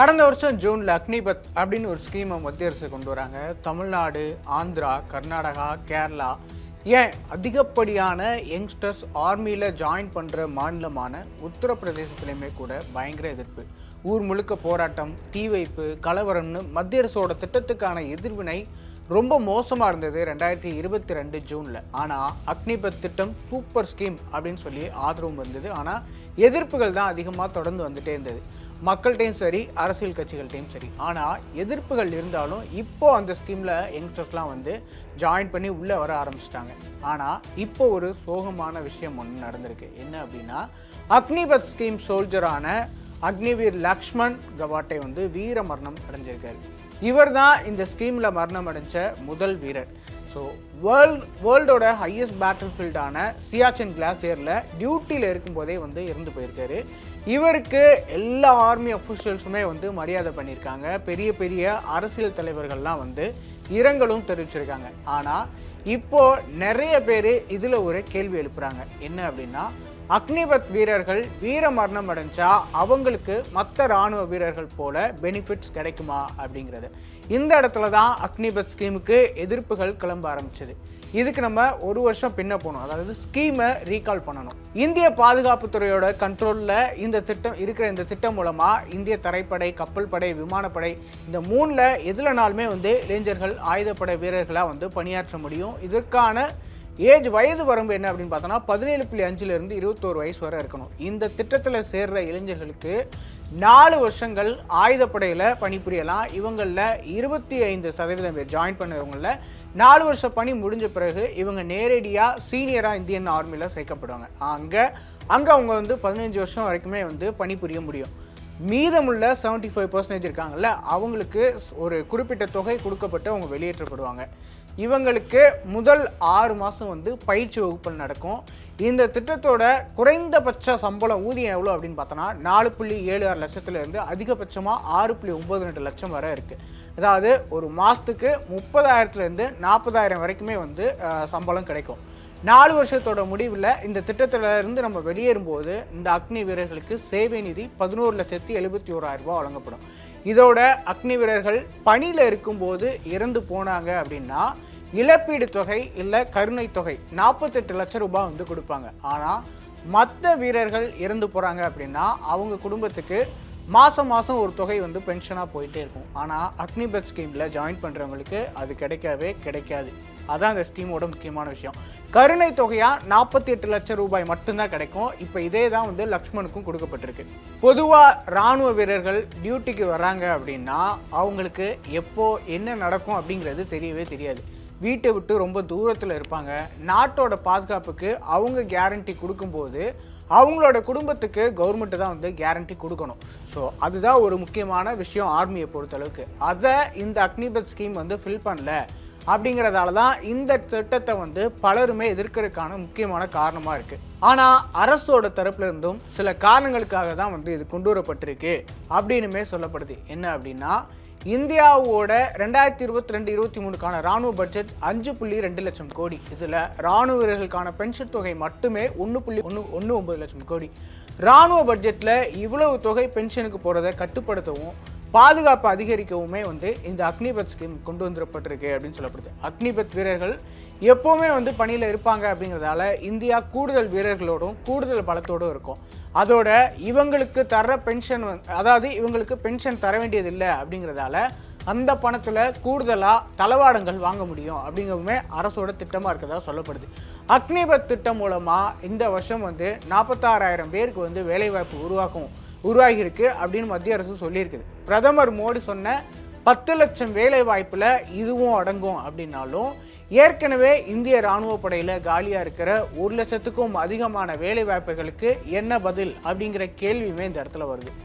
கடந்த வருஷம் ஜூனில் அக்னிபத் அப்படின்னு ஒரு ஸ்கீமை மத்திய அரசு கொண்டு வராங்க தமிழ்நாடு ஆந்திரா கர்நாடகா கேரளா ஏன் அதிகப்படியான யங்ஸ்டர்ஸ் ஆர்மியில் ஜாயின் பண்ணுற மாநிலமான உத்தரப்பிரதேசத்துலையுமே கூட பயங்கர எதிர்ப்பு ஊர் முழுக்க போராட்டம் தீ வைப்பு கலவரம்னு மத்திய அரசோட திட்டத்துக்கான எதிர்வினை ரொம்ப மோசமாக இருந்தது ரெண்டாயிரத்தி இருபத்தி ரெண்டு ஜூனில் ஆனால் அக்னிபத் திட்டம் சூப்பர் ஸ்கீம் அப்படின்னு சொல்லி ஆதரவும் வந்தது ஆனால் எதிர்ப்புகள் தான் அதிகமாக தொடர்ந்து வந்துட்டே இருந்தது மக்கள்கிட்டையும் சரி அரசியல் கட்சிகள்கிட்டையும் சரி ஆனால் எதிர்ப்புகள் இருந்தாலும் இப்போ அந்த ஸ்கீமில் யங்ஸ்டர்ஸ்லாம் வந்து ஜாயின் பண்ணி உள்ளே வர ஆரம்பிச்சிட்டாங்க ஆனால் இப்போ ஒரு சோகமான விஷயம் ஒன்று நடந்திருக்கு என்ன அப்படின்னா அக்னிபத் ஸ்கீம் சோல்ஜரான அக்னிவீர் லக்ஷ்மண் கவாட்டை வந்து வீர மரணம் அடைஞ்சிருக்காரு இவர் தான் இந்த ஸ்கீமில் மரணம் அடைஞ்ச முதல் வீரர் ஸோ வேர்ல்ட் வேர்ல்டோட ஹையஸ்ட் பேட்டில் ஃபீல்டான சியாச்சின் கிளாசியரில் டியூட்டியில் இருக்கும்போதே வந்து இறந்து போயிருக்காரு இவருக்கு எல்லா ஆர்மி அஃபிஷியல்ஸுமே வந்து மரியாதை பண்ணியிருக்காங்க பெரிய பெரிய அரசியல் தலைவர்கள்லாம் வந்து இரங்கலும் தெரிவிச்சிருக்காங்க ஆனால் இப்போ நிறைய பேர் இதில் ஒரு கேள்வி எழுப்புறாங்க என்ன அப்படின்னா அக்னிபத் வீரர்கள் வீர மரணம் அடைஞ்சா அவங்களுக்கு மற்ற இராணுவ வீரர்கள் போல பெனிஃபிட்ஸ் கிடைக்குமா அப்படிங்கிறது இந்த இடத்துல தான் அக்னிபத் ஸ்கீமுக்கு எதிர்ப்புகள் கிளம்ப ஆரம்பிச்சது இதுக்கு நம்ம ஒரு வருஷம் பின்ன போகணும் அதாவது ஸ்கீமை ரீகால் பண்ணணும் இந்திய பாதுகாப்புத்துறையோட கண்ட்ரோலில் இந்த திட்டம் இருக்கிற இந்த திட்டம் மூலமாக இந்திய தரைப்படை கப்பல் படை விமானப்படை இந்த மூணில் எதுலனாலுமே வந்து இளைஞர்கள் ஆயுதப்படை வீரர்களாக வந்து பணியாற்ற முடியும் இதற்கான ஏஜ் வயது வரம்பு என்ன அப்படின்னு பார்த்தோன்னா பதினேழு புள்ளி அஞ்சுலேருந்து இருபத்தோரு வயசு வரை இருக்கணும் இந்த திட்டத்தில் சேர்ற இளைஞர்களுக்கு நாலு வருஷங்கள் ஆயுதப்படையில் பணிபுரியலாம் இவங்களில் இருபத்தி ஐந்து சதவீதம் பேர் ஜாயின் பண்ணவங்களில் நாலு வருஷம் பணி முடிஞ்ச பிறகு இவங்க நேரடியாக சீனியராக இந்தியன் ஆர்மியில் சேர்க்கப்படுவாங்க அங்கே அங்கே அவங்க வந்து பதினஞ்சு வருஷம் வரைக்குமே வந்து பணிபுரிய முடியும் மீதமுள்ள செவன்ட்டி ஃபைவ் பர்சன்டேஜ் இருக்காங்கல்ல அவங்களுக்கு ஒரு குறிப்பிட்ட தொகை கொடுக்கப்பட்டு அவங்க வெளியேற்றப்படுவாங்க இவங்களுக்கு முதல் ஆறு மாதம் வந்து பயிற்சி வகுப்புகள் நடக்கும் இந்த திட்டத்தோட குறைந்தபட்ச சம்பளம் ஊதியம் எவ்வளோ அப்படின்னு பார்த்தோன்னா நாலு புள்ளி ஏழு ஆறு லட்சத்துலேருந்து அதிகபட்சமாக ஆறு புள்ளி ஒம்பது ரெண்டு லட்சம் வரை இருக்குது அதாவது ஒரு மாதத்துக்கு முப்பதாயிரத்துலேருந்து நாற்பதாயிரம் வரைக்குமே வந்து அஹ், சம்பளம் கிடைக்கும் நாலு வருஷத்தோட முடிவில் இந்த திட்டத்துல இருந்து நம்ம வெளியேறும்போது இந்த அக்னி வீரர்களுக்கு சேவை நிதி பதினோரு லட்சத்தி எழுபத்தி ஓராயிரம் ரூபாய் வழங்கப்படும் இதோட அக்னி வீரர்கள் பணியில் இருக்கும்போது இறந்து போனாங்க அப்படின்னா இழப்பீடு தொகை இல்லை கருணை தொகை நாற்பத்தெட்டு லட்சம் ரூபாய் வந்து கொடுப்பாங்க ஆனால் மற்ற வீரர்கள் இறந்து போகிறாங்க அப்படின்னா அவங்க குடும்பத்துக்கு மாதம் மாதம் ஒரு தொகை வந்து பென்ஷனாக போயிட்டே இருக்கும் ஆனால் அக்னிபத் ஸ்கீமில் ஜாயின் பண்ணுறவங்களுக்கு அது கிடைக்கவே கிடைக்காது அதான் அந்த ஸ்கீமோட முக்கியமான விஷயம் கருணை தொகையாக நாற்பத்தி எட்டு லட்சம் ரூபாய் மட்டும்தான் கிடைக்கும் இப்போ இதே தான் வந்து லக்ஷ்மணுக்கும் கொடுக்கப்பட்டிருக்கு பொதுவாக இராணுவ வீரர்கள் டியூட்டிக்கு வராங்க அப்படின்னா அவங்களுக்கு எப்போ என்ன நடக்கும் அப்படிங்கிறது தெரியவே தெரியாது வீட்டை விட்டு ரொம்ப தூரத்தில் இருப்பாங்க நாட்டோட பாதுகாப்புக்கு அவங்க கேரண்டி கொடுக்கும்போது அவங்களோட குடும்பத்துக்கு கவர்மெண்ட்டு தான் வந்து கேரண்டி கொடுக்கணும் ஸோ அதுதான் ஒரு முக்கியமான விஷயம் ஆர்மியை பொறுத்தளவுக்கு அதை இந்த அக்னிபத் ஸ்கீம் வந்து ஃபில் பண்ணல அப்படிங்கிறதால தான் இந்த திட்டத்தை வந்து பலருமே எதிர்க்கிறதுக்கான முக்கியமான காரணமாக இருக்குது ஆனால் அரசோட தரப்புல இருந்தும் சில காரணங்களுக்காக தான் வந்து இது கொண்டு வரப்பட்டிருக்கு அப்படின்னுமே சொல்லப்படுது என்ன அப்படின்னா இந்தியாவோட ரெண்டாயிரத்தி இருபத்தி ரெண்டு இருபத்தி மூணுக்கான ராணுவ பட்ஜெட் அஞ்சு புள்ளி ரெண்டு லட்சம் கோடி இதில் ராணுவ வீரர்களுக்கான பென்ஷன் தொகை மட்டுமே ஒன்று புள்ளி ஒன்று ஒன்று ஒன்பது லட்சம் கோடி ராணுவ பட்ஜெட்டில் இவ்வளவு தொகை பென்ஷனுக்கு போகிறத கட்டுப்படுத்தவும் பாதுகாப்பு அதிகரிக்கவுமே வந்து இந்த அக்னிபத் ஸ்கீம் கொண்டு வந்துடப்பட்டிருக்கு அப்படின்னு சொல்லப்படுது அக்னிபத் வீரர்கள் எப்போவுமே வந்து பணியில் இருப்பாங்க அப்படிங்கிறதால இந்தியா கூடுதல் வீரர்களோடும் கூடுதல் பலத்தோடும் இருக்கும் அதோட இவங்களுக்கு தர்ற பென்ஷன் அதாவது இவங்களுக்கு பென்ஷன் தர வேண்டியதில்லை அப்படிங்கிறதால அந்த பணத்தில் கூடுதலாக தளவாடங்கள் வாங்க முடியும் அப்படிங்கிறதுமே அரசோட திட்டமாக இருக்கதா சொல்லப்படுது அக்னிபத் திட்டம் மூலமாக இந்த வருஷம் வந்து நாற்பத்தாறாயிரம் பேருக்கு வந்து வேலைவாய்ப்பு உருவாக்கும் உருவாகியிருக்கு அப்படின்னு மத்திய அரசு சொல்லியிருக்குது பிரதமர் மோடி சொன்ன பத்து லட்சம் வேலை வாய்ப்புல இதுவும் அடங்கும் அப்படின்னாலும் ஏற்கனவே இந்திய ராணுவ படையில காலியா இருக்கிற ஒரு லட்சத்துக்கும் அதிகமான வேலை வாய்ப்புகளுக்கு என்ன பதில் அப்படிங்கிற கேள்வியுமே இந்த இடத்துல வருது